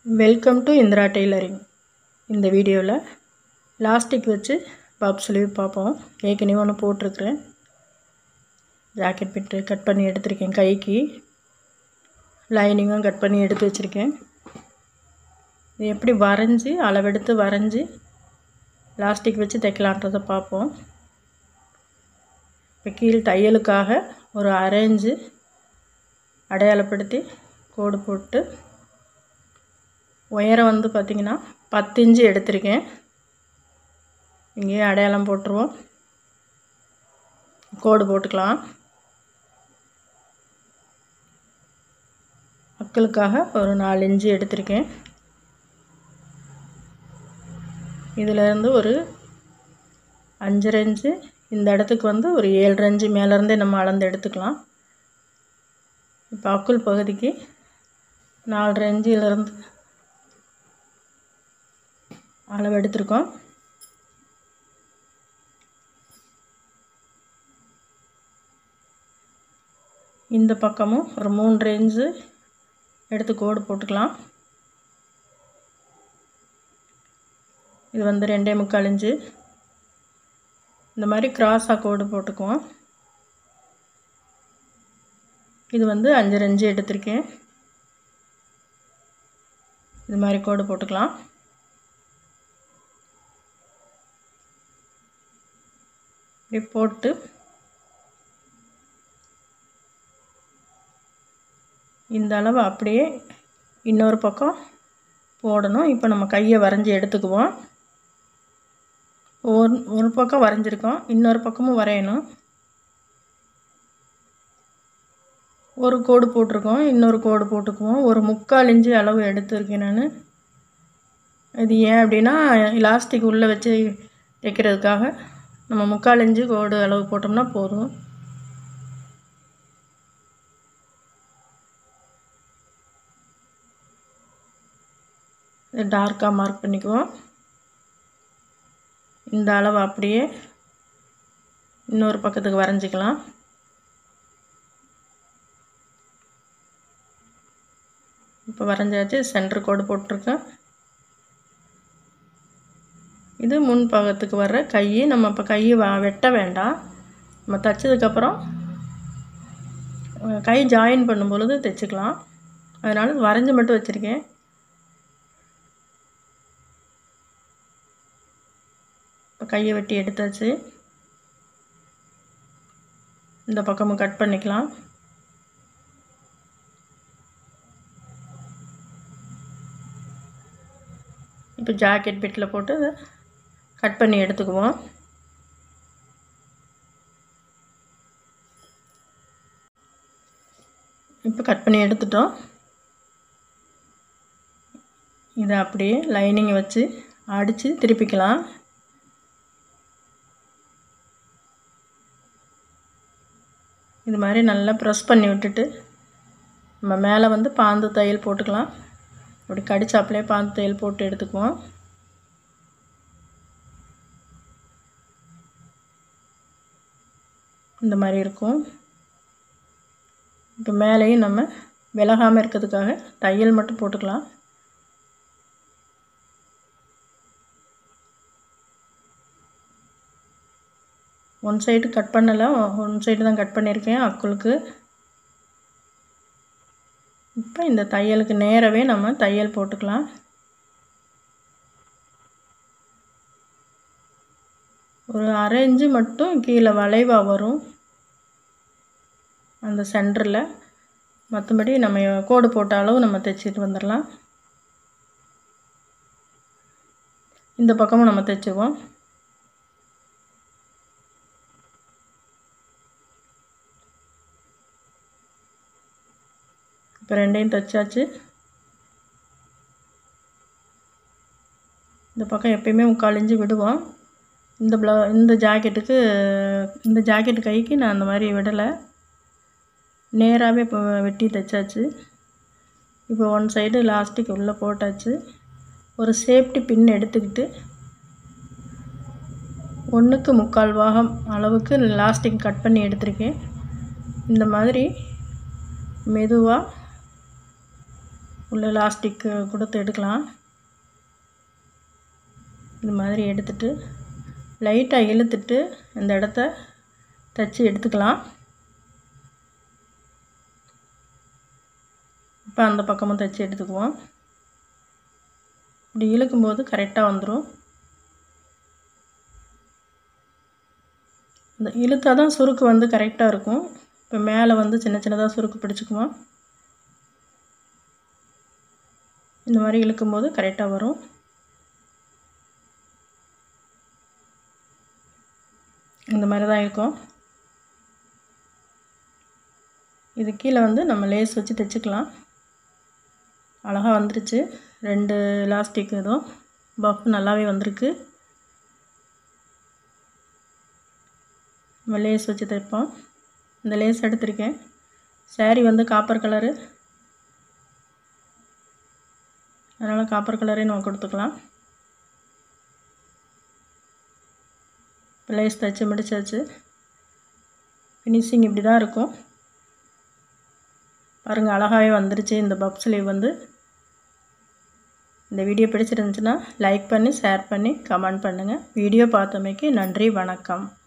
welcome to Indira tailoring இந்த வீடியோவில் லாஸ்டிக் வச்சு பப் ஸ்லீவ் பார்ப்போம் ஏற்கனவே ஒன்று போட்டிருக்கிறேன் ஜாக்கெட் பிட்டு கட் பண்ணி எடுத்திருக்கேன் கைக்கு லைனிங்கும் கட் பண்ணி எடுத்து வச்சுருக்கேன் இது எப்படி வரைஞ்சி அளவெடுத்து வரைஞ்சி லாஸ்டிக் வச்சு தைக்கலான்றதை பார்ப்போம் இப்போ கீழ் தையலுக்காக ஒரு அரைஞ்சு அடையாளப்படுத்தி கோடு போட்டு உயரம் வந்து பார்த்திங்கன்னா பத்து இன்ச்சு எடுத்திருக்கேன் இங்கேயே அடையாளம் போட்டுருவோம் கோடு போட்டுக்கலாம் மக்களுக்காக ஒரு நாலு இன்ச்சு எடுத்திருக்கேன் இதிலேருந்து ஒரு அஞ்சரை இன்ச்சு இந்த இடத்துக்கு வந்து ஒரு ஏழரை இன்ச்சு மேலேருந்தே நம்ம அளந்து எடுத்துக்கலாம் இப்போ அக்குள் பகுதிக்கு நாலரை இன்ச்சிலேருந்து அளவு எடுத்திருக்கோம் இந்த பக்கமும் ஒரு மூன்றரை இன்ச்சு எடுத்து கோடு போட்டுக்கலாம் இது வந்து ரெண்டே முக்கால் இன்ச்சு இந்த மாதிரி கிராஸாக கோடு போட்டுக்குவோம் இது வந்து அஞ்சரை இன்ச்சு எடுத்திருக்கேன் இது மாதிரி கோடு போட்டுக்கலாம் இப்படி போட்டு இந்த அளவு அப்படியே இன்னொரு பக்கம் போடணும் இப்போ நம்ம கையை வரைஞ்சி எடுத்துக்குவோம் ஒரு ஒரு பக்கம் வரைஞ்சிருக்கோம் இன்னொரு பக்கமும் வரையணும் ஒரு கோடு போட்டிருக்கோம் இன்னொரு கோடு போட்டுக்குவோம் ஒரு முக்கால் இன்ச்சு அளவு எடுத்துருக்கேன் நான் இது ஏன் அப்படின்னா இலாஸ்டிக் உள்ளே வச்சு தைக்கிறதுக்காக நம்ம முக்கால் இன்ச்சு கோடு அளவு போட்டோம்னா போதும் டார்க்காக மார்க் பண்ணிக்குவோம் இந்த அளவு அப்படியே இன்னொரு பக்கத்துக்கு வரைஞ்சிக்கலாம் இப்போ வரைஞ்சாச்சு சென்டர் கோடு போட்டிருக்கேன் இது முன் பக்கத்துக்கு வர்ற கை நம்ம இப்போ கை வெட்ட வேண்டாம் நம்ம தைச்சதுக்கப்புறம் கை ஜாயின் பண்ணும் பொழுது தைச்சிக்கலாம் அதனால் வரைஞ்சி மட்டும் வச்சுருக்கேன் இப்போ கையை வெட்டி எடுத்தாச்சு இந்த பக்கமும் கட் பண்ணிக்கலாம் இப்போ ஜாக்கெட் பிட்டில் போட்டு கட் பண்ணி எடுத்துக்குவோம் இப்போ கட் பண்ணி எடுத்துட்டோம் இதை அப்படியே லைனிங்கை வச்சு அடித்து திருப்பிக்கலாம் இது மாதிரி நல்லா ப்ரெஸ் பண்ணி விட்டுட்டு நம்ம மேலே வந்து பாந்து தையல் போட்டுக்கலாம் அப்படி கடிச்சாப்பிலே பாந்து தையல் போட்டு எடுத்துக்குவோம் இந்த மாதிரி இருக்கும் இப்போ மேலேயும் நம்ம விலகாமல் இருக்கிறதுக்காக தையல் மட்டும் போட்டுக்கலாம் ஒன் சைடு கட் பண்ணலை ஒன் சைடு தான் கட் பண்ணியிருக்கேன் அக்குளுக்கு இப்போ இந்த தையலுக்கு நேரவே நம்ம தையல் போட்டுக்கலாம் ஒரு அரை இன்ச்சு மட்டும் கீழே வளைவாக வரும் அந்த சென்டரில் மற்றபடி நம்ம கோடு போட்ட அளவு நம்ம தைச்சிட்டு வந்துடலாம் இந்த பக்கமும் நம்ம தைச்சிருவோம் இப்போ ரெண்டையும் தைச்சாச்சு இந்த பக்கம் எப்பயுமே முக்கால் இன்ச்சு விடுவோம் இந்த ப்ளவு இந்த ஜாக்கெட்டுக்கு இந்த ஜாக்கெட்டு கைக்கு நான் அந்த மாதிரி விடலை நேராகவே இப்போ வெட்டி தைச்சாச்சு இப்போ ஒன் சைடு லாஸ்டிக் உள்ளே போட்டாச்சு ஒரு சேஃப்டி பின் எடுத்துக்கிட்டு ஒன்றுக்கு முக்கால் பாகம் அளவுக்கு லாஸ்டிக் கட் பண்ணி எடுத்திருக்கேன் இந்த மாதிரி மெதுவாக உள்ள லாஸ்டிக்கு கொடுத்து எடுக்கலாம் இது மாதிரி எடுத்துட்டு லைட்டாக இழுத்துட்டு இந்த இடத்த தச்சு எடுத்துக்கலாம் இப்போ அந்த பக்கமும் தைச்சி எடுத்துக்குவோம் இப்படி இழுக்கும்போது கரெக்டாக வந்துடும் இந்த இழுத்தா தான் சுருக்கு வந்து கரெக்டாக இருக்கும் இப்போ மேலே வந்து சின்ன சின்னதாக சுருக்கு பிடிச்சிக்குவோம் இந்த மாதிரி இழுக்கும்போது கரெக்டாக வரும் இந்த மாதிரி தான் இருக்கும் இது கீழே வந்து நம்ம லேஸ் வச்சு தைச்சிக்கலாம் அழகாக வந்துருச்சு ரெண்டு லாஸ்டிக் இதுவும் பஃப் நல்லாவே வந்திருக்கு நம்ம லேஸ் வச்சு தைப்போம் இந்த லேஸ் எடுத்திருக்கேன் சாரீ வந்து காப்பர் கலரு அதனால் காப்பர் கலரே நம்ம கொடுத்துக்கலாம் லேஸ் தைச்சி முடிச்சாச்சு ஃபினிஷிங் இப்படி தான் இருக்கும் பாருங்கள் அழகாகவே வந்துருச்சு இந்த பப் ஸ்லீவ் வந்து இந்த வீடியோ பிடிச்சிருந்துச்சுன்னா லைக் பண்ணி ஷேர் பண்ணி கமெண்ட் பண்ணுங்கள் வீடியோ பார்த்தமைக்கு நன்றி வணக்கம்